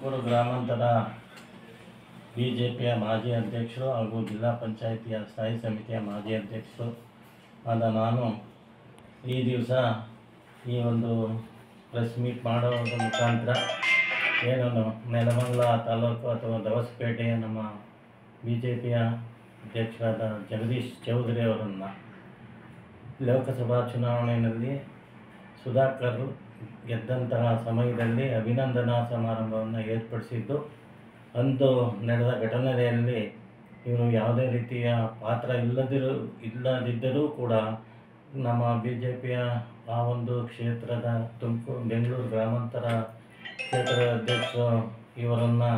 ತುಮಕೂರು ಗ್ರಾಮಾಂತರ B J ಪಿಯ ಮಾಜಿ ಅಧ್ಯಕ್ಷರು ಹಾಗೂ ಜಿಲ್ಲಾ ಪಂಚಾಯಿತಿಯ ಸ್ಥಾಯಿ ಸಮಿತಿಯ ಮಾಜಿ ಅಧ್ಯಕ್ಷರು ಆದ ನಾನು ಈ ದಿವಸ ಈ ಒಂದು ಪ್ರೆಸ್ ಮೀಟ್ ಮಾಡೋದ್ರ ಮುಖಾಂತರ ಏನು ನೆಲಮಂಗಲ ತಾಲೂಕು ಅಥವಾ ದವಸಪೇಟೆಯ ನಮ್ಮ ಬಿ ಜೆ ಪಿಯ ಅಧ್ಯಕ್ಷರಾದ ಜಗದೀಶ್ ಚೌಧರಿ ಅವರನ್ನು ಲೋಕಸಭಾ ಚುನಾವಣೆಯಲ್ಲಿ ಸುಧಾಕರ್ ಗೆದ್ದಂತಹ ಸಮಯದಲ್ಲಿ ಅಭಿನಂದನಾ ಸಮಾರಂಭವನ್ನು ಏರ್ಪಡಿಸಿದ್ದು ಅಂದು ನಡೆದ ಘಟನೆಯಲ್ಲಿ ಇವರು ಯಾವುದೇ ರೀತಿಯ ಪಾತ್ರ ಇಲ್ಲದಿರು ಇಲ್ಲದಿದ್ದರೂ ಕೂಡ ನಮ್ಮ ಬಿ ಜೆ ಪಿಯ ಆ ಒಂದು ಕ್ಷೇತ್ರದ ತುಮಕೂರು ಬೆಂಗಳೂರು ಗ್ರಾಮಾಂತರ ಕ್ಷೇತ್ರದ ಅಧ್ಯಕ್ಷರು ಇವರನ್ನು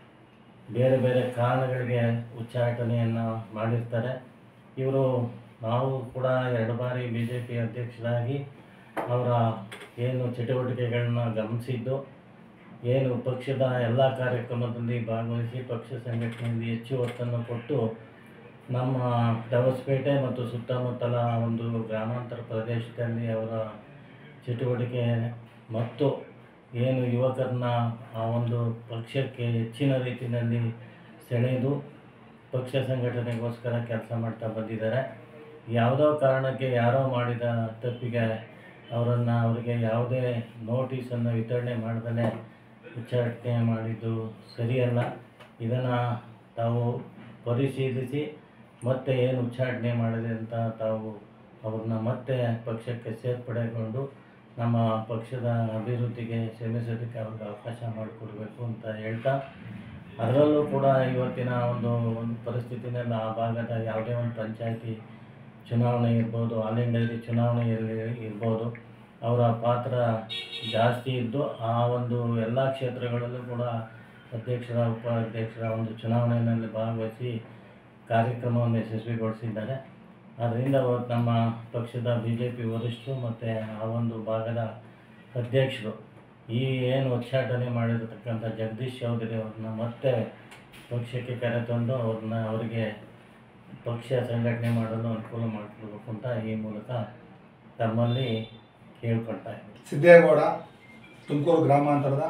ಬೇರೆ ಬೇರೆ ಕಾರಣಗಳಿಗೆ ಉಚ್ಚಾಟನೆಯನ್ನು ಮಾಡಿರ್ತಾರೆ ಇವರು ನಾವು ಕೂಡ ಎರಡು ಬಾರಿ ಬಿ ಜೆ ಪಿ ಅಧ್ಯಕ್ಷರಾಗಿ ಅವರ ಏನು ಚಟುವಟಿಕೆಗಳನ್ನ ಗಮನಿಸಿದ್ದು ಏನು ಪಕ್ಷದ ಎಲ್ಲ ಕಾರ್ಯಕ್ರಮದಲ್ಲಿ ಭಾಗವಹಿಸಿ ಪಕ್ಷ ಸಂಘಟನೆಯಲ್ಲಿ ಹೆಚ್ಚು ಒತ್ತನ್ನು ಕೊಟ್ಟು ನಮ್ಮ ದವಸಪೇಟೆ ಮತ್ತು ಸುತ್ತಮುತ್ತಲ ಒಂದು ಗ್ರಾಮಾಂತರ ಪ್ರದೇಶದಲ್ಲಿ ಅವರ ಚಟುವಟಿಕೆ ಮತ್ತು ಏನು ಯುವಕರನ್ನ ಆ ಒಂದು ಪಕ್ಷಕ್ಕೆ ಹೆಚ್ಚಿನ ರೀತಿಯಲ್ಲಿ ಸೆಳೆದು ಪಕ್ಷ ಸಂಘಟನೆಗೋಸ್ಕರ ಕೆಲಸ ಮಾಡ್ತಾ ಬಂದಿದ್ದಾರೆ ಯಾವುದೋ ಕಾರಣಕ್ಕೆ ಯಾರೋ ಮಾಡಿದ ತಪ್ಪಿಗೆ ಅವರನ್ನು ಅವರಿಗೆ ಯಾವುದೇ ನೋಟಿಸನ್ನು ವಿತರಣೆ ಮಾಡ್ದೇ ಉಚ್ಚಾಟನೆ ಮಾಡಿದ್ದು ಸರಿಯಲ್ಲ ಇದನ್ನು ತಾವು ಪರಿಶೀಲಿಸಿ ಮತ್ತೆ ಏನು ಉಚ್ಚಾಟನೆ ಮಾಡಿದೆ ಅಂತ ತಾವು ಅವ್ರನ್ನ ಮತ್ತೆ ಪಕ್ಷಕ್ಕೆ ಸೇರ್ಪಡೆಗೊಂಡು ನಮ್ಮ ಪಕ್ಷದ ಅಭಿವೃದ್ಧಿಗೆ ಶ್ರಮಿಸೋದಕ್ಕೆ ಅವ್ರಿಗೆ ಅವಕಾಶ ಮಾಡಿಕೊಡ್ಬೇಕು ಅಂತ ಹೇಳ್ತಾ ಅದರಲ್ಲೂ ಕೂಡ ಇವತ್ತಿನ ಒಂದು ಒಂದು ಪರಿಸ್ಥಿತಿನಲ್ಲಿ ಆ ಭಾಗದ ಯಾವುದೇ ಒಂದು ಪಂಚಾಯಿತಿ ಚುನಾವಣೆ ಇರ್ಬೋದು ಆಲ್ ಇಂಡಿಯಾದ ಚುನಾವಣೆಯಲ್ಲಿ ಇರ್ಬೋದು ಅವರ ಪಾತ್ರ ಜಾಸ್ತಿ ಇದ್ದು ಆ ಒಂದು ಎಲ್ಲ ಕ್ಷೇತ್ರಗಳಲ್ಲೂ ಕೂಡ ಅಧ್ಯಕ್ಷರ ಉಪಾಧ್ಯಕ್ಷರ ಒಂದು ಚುನಾವಣೆಯಲ್ಲಿ ಭಾಗವಹಿಸಿ ಕಾರ್ಯಕ್ರಮವನ್ನು ಯಶಸ್ವಿಗೊಳಿಸಿದ್ದಾರೆ ಆದ್ದರಿಂದ ಅವತ್ತು ನಮ್ಮ ಪಕ್ಷದ ಬಿ ಜೆ ಪಿ ವರಿಷ್ಠರು ಮತ್ತು ಆ ಒಂದು ಭಾಗದ ಅಧ್ಯಕ್ಷರು ಈ ಏನು ಉಚ್ಚಾಟನೆ ಮಾಡಿರತಕ್ಕಂಥ ಜಗದೀಶ್ ಚೌಧರಿ ಅವ್ರನ್ನ ಮತ್ತೆ ಪಕ್ಷಕ್ಕೆ ಕರೆತಂದು ಅವ್ರನ್ನ ಅವರಿಗೆ ಪಕ್ಷ ಸಂಘಟನೆ ಮಾಡಲು ಅನುಕೂಲ ಮಾಡಿಕೊಡ್ಬೇಕು ಅಂತ ಈ ಮೂಲಕ ತಮ್ಮಲ್ಲಿ ಕೇಳ್ಕೊಳ್ತಾ ಇದ್ದೀನಿ ಸಿದ್ದೇಗೌಡ ತುಮಕೂರು ಗ್ರಾಮಾಂತರದ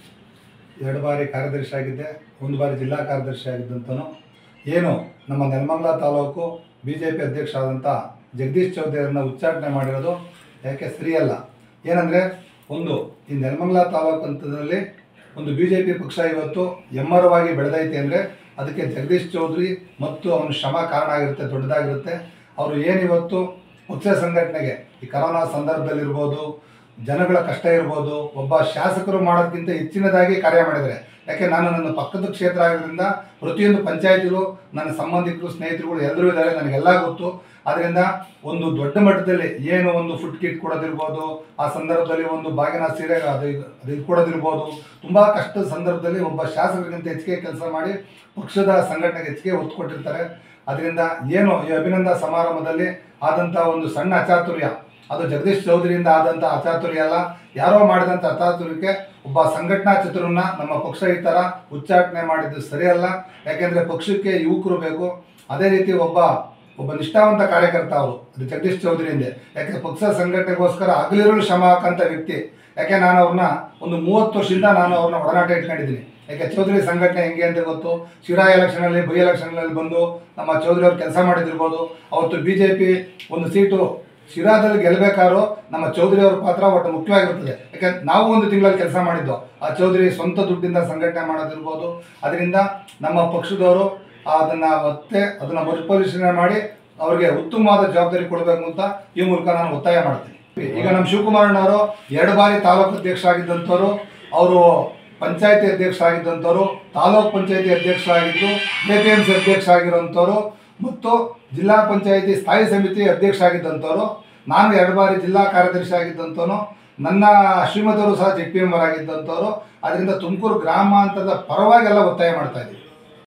ಎರಡು ಬಾರಿ ಕಾರ್ಯದರ್ಶಿ ಆಗಿದ್ದೆ ಒಂದು ಬಾರಿ ಜಿಲ್ಲಾ ಕಾರ್ಯದರ್ಶಿ ಆಗಿದ್ದಂತನು ಏನು ನಮ್ಮ Nelamangala taluk B J P ಅಧ್ಯಕ್ಷ ಆದಂಥ ಜಗದೀಶ್ ಚೌಧರಿಯನ್ನು ಉಚ್ಚಾಟನೆ ಮಾಡಿರೋದು ಯಾಕೆ ಸರಿಯಲ್ಲ ಏನಂದರೆ ಒಂದು ಈ ನೆಲಮಂಗಲ ತಾಲೂಕು ಹಂತದಲ್ಲಿ ಒಂದು ಬಿ ಜೆ ಪಿ ಪಕ್ಷ ಇವತ್ತು ಎಮ್ಮರವಾಗಿ ಬೆಳೆದೈತೆ ಅಂದರೆ ಅದಕ್ಕೆ ಜಗದೀಶ್ ಚೌಧರಿ ಮತ್ತು ಅವನ ಶ್ರಮ ಕಾರಣ ಆಗಿರುತ್ತೆ ದೊಡ್ಡದಾಗಿರುತ್ತೆ ಅವರು ಏನಿವತ್ತು ಪಕ್ಷ ಸಂಘಟನೆಗೆ ಈ ಕರೋನಾ ಸಂದರ್ಭದಲ್ಲಿರ್ಬೋದು ಜನಗಳ ಕಷ್ಟ ಇರ್ಬೋದು ಒಬ್ಬ ಶಾಸಕರು ಮಾಡೋದಕ್ಕಿಂತ ಹೆಚ್ಚಿನದಾಗಿ ಕಾರ್ಯ ಮಾಡಿದ್ದಾರೆ ಯಾಕೆ ನಾನು ನನ್ನ ಪಕ್ಕದ ಕ್ಷೇತ್ರ ಆಗಿರೋದ್ರಿಂದ ಪ್ರತಿಯೊಂದು ಪಂಚಾಯತಿಗೂ ನನ್ನ ಸಂಬಂಧಿಕರು ಸ್ನೇಹಿತರುಗಳು ಎಲ್ಲರೂ ಇದ್ದಾರೆ ನನಗೆಲ್ಲ ಗೊತ್ತು ಅದರಿಂದ ಒಂದು ದೊಡ್ಡ ಮಟ್ಟದಲ್ಲಿ ಏನು ಒಂದು ಫುಡ್ ಕಿಟ್ ಕೊಡೋದಿರ್ಬೋದು ಆ ಸಂದರ್ಭದಲ್ಲಿ ಒಂದು ಬಾಗಿನ ಸೀರೆ ಅದು ಇದು- ಅದು ಇದು ಕೊಡೋದಿರ್ಬೋದು ತುಂಬ ಕಷ್ಟದ ಸಂದರ್ಭದಲ್ಲಿ ಒಬ್ಬ ಶಾಸಕರಿಗಿಂತ ಹೆಚ್ಚಿಗೆ ಕೆಲಸ ಮಾಡಿ ಪಕ್ಷದ ಸಂಘಟನೆಗೆ ಹೆಚ್ಚಿಗೆ ಒತ್ತು ಕೊಟ್ಟಿರ್ತಾರೆ ಅದರಿಂದ ಏನು ಈ ಅಭಿನಂದನಾ ಸಮಾರಂಭದಲ್ಲಿ ಆದಂಥ ಒಂದು ಸಣ್ಣ ಅಚಾತುರ್ಯ ಅದು ಜಗದೀಶ್ ಚೌಧರಿಯಿಂದ ಆದಂಥ ಅಚಾತುರ್ಯ ಅಲ್ಲ ಯಾರೋ ಮಾಡಿದಂಥ ಅಚಾತುರ್ಯಕ್ಕೆ ಒಬ್ಬ ಸಂಘಟನಾ ಚತುರನ್ನ ನಮ್ಮ ಪಕ್ಷ ಈ ಥರ ಉಚ್ಚಾಟನೆ ಮಾಡಿದ್ದು ಸರಿಯಲ್ಲ ಯಾಕೆಂದರೆ ಪಕ್ಷಕ್ಕೆ ಯುವಕರು ಬೇಕು ಅದೇ ರೀತಿ ಒಬ್ಬ ಒಬ್ಬ ನಿಷ್ಠಾವಂತ ಕಾರ್ಯಕರ್ತ ಅವರು ಅದು ಜಗದೀಶ್ ಚೌಧರಿಯಿಂದ ಯಾಕೆ ಪಕ್ಷ ಸಂಘಟನೆಗೋಸ್ಕರ ಹಗಲಿರುಳು ಶ್ರಮ ಹಾಕಂಥ ವ್ಯಕ್ತಿ ಯಾಕೆ ನಾನು ಅವ್ರನ್ನ ಒಂದು ಮೂವತ್ತು ವರ್ಷದಿಂದ ನಾನು ಅವ್ರನ್ನ ಒಡನಾಟ ಇಟ್ಕೊಂಡಿದ್ದೀನಿ ಯಾಕೆ ಚೌಧರಿ ಸಂಘಟನೆ ಹೆಂಗೆ ಅಂತ ಗೊತ್ತು ಶಿರಾ ಎಲೆಕ್ಷನಲ್ಲಿ ಬೈ ಎಲೆಕ್ಷನ್ನಲ್ಲಿ ಬಂದು ನಮ್ಮ ಚೌಧರಿ ಅವ್ರು ಕೆಲಸ ಮಾಡಿದಿರ್ಬೋದು ಅವತ್ತು ಬಿ ಜೆ ಪಿ ಒಂದು ಸೀಟು ಶಿರಾದಲ್ಲಿ ಗೆಲ್ಲಬೇಕಾದ್ರೂ ನಮ್ಮ ಚೌಧರಿ ಅವ್ರ ಪಾತ್ರ ಒಟ್ಟು ಮುಖ್ಯವಾಗಿರ್ತದೆ ಯಾಕಂದ್ರೆ ನಾವು ಒಂದು ತಿಂಗಳಲ್ಲಿ ಕೆಲಸ ಮಾಡಿದ್ದು ಆ ಚೌಧರಿ ಸ್ವಂತ ದುಡ್ಡಿಂದ ಸಂಘಟನೆ ಮಾಡೋದಿರ್ಬೋದು ಅದರಿಂದ ನಮ್ಮ ಪಕ್ಷದವರು ಅದನ್ನು ಮತ್ತೆ ಅದನ್ನು ಮರುಪರಿಶೀಲನೆ ಮಾಡಿ ಅವರಿಗೆ ಉತ್ತಮವಾದ ಜವಾಬ್ದಾರಿ ಕೊಡಬೇಕು ಅಂತ ಈ ಮೂಲಕ ನಾನು ಒತ್ತಾಯ ಮಾಡ್ತೀನಿ ಈಗ ನಮ್ಮ ಶಿವಕುಮಾರಣ್ಣವರು ಎರಡು ಬಾರಿ ತಾಲೂಕು ಅಧ್ಯಕ್ಷರಾಗಿದ್ದಂಥವ್ರು ಅವರು ಪಂಚಾಯತಿ ಅಧ್ಯಕ್ಷರಾಗಿದ್ದಂಥವ್ರು ತಾಲೂಕ್ ಪಂಚಾಯತಿ ಅಧ್ಯಕ್ಷರಾಗಿದ್ದು ಎ ಪಿ ಎಂ ಸಿ ಅಧ್ಯಕ್ಷ ಆಗಿರೋಂಥವ್ರು ಮತ್ತು ಜಿಲ್ಲಾ ಪಂಚಾಯತಿ ಸ್ಥಾಯಿ ಸಮಿತಿ ಅಧ್ಯಕ್ಷ ಆಗಿದ್ದಂಥವ್ರು ನಾನು ಎರಡು ಬಾರಿ ಜಿಲ್ಲಾ ಕಾರ್ಯದರ್ಶಿ ಆಗಿದ್ದಂಥವನು ನನ್ನ ಶ್ರೀಮತಿಯವರು ಸಹ ಜೆ ಪಿ ಎಂ ಅವರಾಗಿದ್ದಂಥವ್ರು ಅದರಿಂದ ತುಮಕೂರು ಗ್ರಾಮಾಂತರದ ಪರವಾಗಿ ಎಲ್ಲ ಒತ್ತಾಯ ಮಾಡ್ತಾ ಇದ್ದೀವಿ